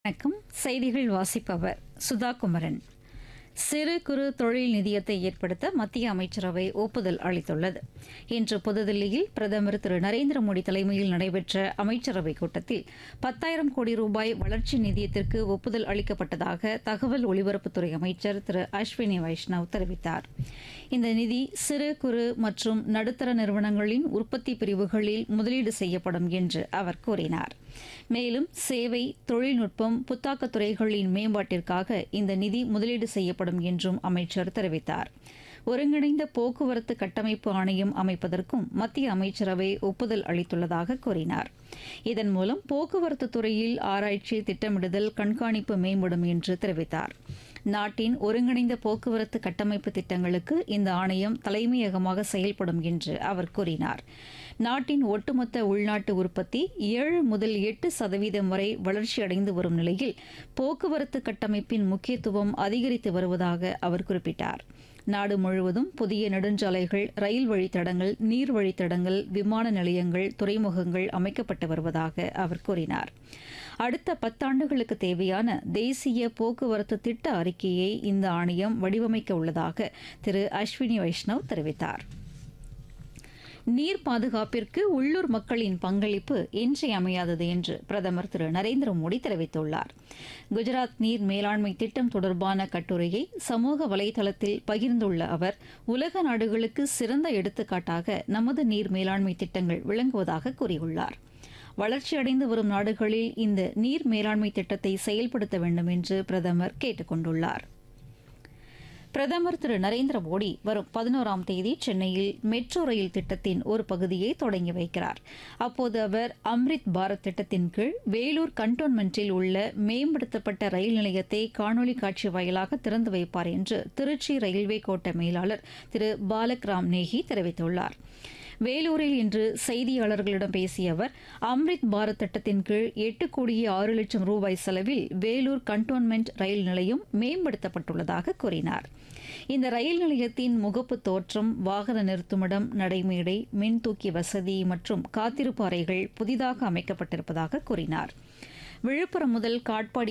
வணக்கம் செய்திகள் வாசிப்பவர் சுதா குமரன் சிறு குறு தொழில் நிதியத்தை ஏற்படுத்த மத்திய அமைச்சரவை ஒப்புதல் அளித்துள்ளது இன்று புதுதில்லியில் பிரதமர் திரு நரேந்திர மோடி தலைமையில் நடைபெற்ற அமைச்சரவைக் கூட்டத்தில் பத்தாயிரம் கோடி ரூபாய் வளர்ச்சி நிதியத்திற்கு ஒப்புதல் அளிக்கப்பட்டதாக தகவல் ஒலிபரப்புத்துறை அமைச்சர் திரு அஸ்வினி வைஷ்ணவ் தெரிவித்தார் இந்த நிதி சிறு குறு மற்றும் நடுத்தர நிறுவனங்களின் உற்பத்தி பிரிவுகளில் முதலீடு செய்யப்படும் என்று அவர் கூறினார் மேலும் சேவை தொழில்நுட்பம் புத்தாக்கத் துறைகளின் மேம்பாட்டிற்காக இந்த நிதி முதலீடு செய்யப்படும் என்றும் அமைச்சர் தெரிவித்தார் ஒருங்கிணைந்த போக்குவரத்து கட்டமைப்பு ஆணையம் அமைப்பதற்கும் மத்திய அமைச்சரவை ஒப்புதல் அளித்துள்ளதாக கூறினார் இதன் மூலம் போக்குவரத்து துறையில் ஆராய்ச்சி திட்டமிடுதல் கண்காணிப்பு மேம்படும் என்று தெரிவித்தார் நாட்டின் ஒருங்கிணைந்த போக்குவரத்து கட்டமைப்பு திட்டங்களுக்கு இந்த ஆணையம் தலைமையகமாக செயல்படும் என்று அவர் கூறினார் நாட்டின் ஒட்டுமொத்த உள்நாட்டு உற்பத்தி ஏழு முதல் எட்டு சதவீதம் வரை வளர்ச்சியடைந்து வரும் நிலையில் போக்குவரத்து கட்டமைப்பின் முக்கியத்துவம் அதிகரித்து வருவதாக அவர் குறிப்பிட்டார் நாடு முழுவதும் புதிய நெடுஞ்சாலைகள் ரயில் வழித்தடங்கள் நீர் வழித்தடங்கள் விமான நிலையங்கள் துறைமுகங்கள் அமைக்கப்பட்டு வருவதாக அவர் கூறினார் அடுத்த பத்தாண்டுகளுக்கு தேவையான தேசிய போக்குவரத்து திட்ட அறிக்கையை இந்த ஆணையம் வடிவமைக்க உள்ளதாக திரு அஸ்வினி வைஷ்ணவ் தெரிவித்தார் நீர் பாதுகாப்பிற்கு உள்ளூர் மக்களின் பங்களிப்பு இன்றியமையாதது என்று பிரதமர் திரு நரேந்திர மோடி தெரிவித்துள்ளார் குஜராத் நீர் மேலாண்மை திட்டம் தொடர்பான கட்டுரையை சமூக வலைதளத்தில் பகிர்ந்துள்ள அவர் உலக நாடுகளுக்கு சிறந்த எடுத்துக்காட்டாக நமது நீர் மேலாண்மை திட்டங்கள் விளங்குவதாக கூறியுள்ளார் வளர்ச்சியடைந்து வரும் நாடுகளில் இந்த நீர் மேலாண்மை திட்டத்தை செயல்படுத்த வேண்டும் என்று பிரதமர் கேட்டுக் கொண்டுள்ளார் பிரதமர் திரு நரேந்திர மோடி வரும் பதினோராம் தேதி சென்னையில் மெட்ரோ ரயில் திட்டத்தின் ஒரு பகுதியை தொடங்கி வைக்கிறார் அப்போது அவர் அம்ரித் பாரத் திட்டத்தின் கீழ் வேலூர் கண்டோன்மெண்டில் உள்ள மேம்படுத்தப்பட்ட ரயில் நிலையத்தை காணொலி காட்சி வாயிலாக திறந்து வைப்பார் என்று திருச்சி ரயில்வே கோட்ட மேலாளர் திரு பாலக் ராம் நேகி தெரிவித்துள்ளார் வேலூரில் இன்று செய்தியாளர்களிடம் பேசிய அவர் அம்ரித் பாரத் திட்டத்தின் கீழ் எட்டு கோடியே ஆறு லட்சம் ரூபாய் செலவில் வேலூர் கண்டோன்மெண்ட் ரயில் நிலையம் மேம்படுத்தப்பட்டுள்ளதாக கூறினார் இந்த ரயில் நிலையத்தின் முகப்பு தோற்றம் வாகன நிறுத்துமிடம் நடைமேடை மின்தூக்கி வசதி மற்றும் காத்திருப்பு அறைகள் புதிதாக அமைக்கப்பட்டிருப்பதாக கூறினார் விழுப்புரம் முதல் காட்பாடி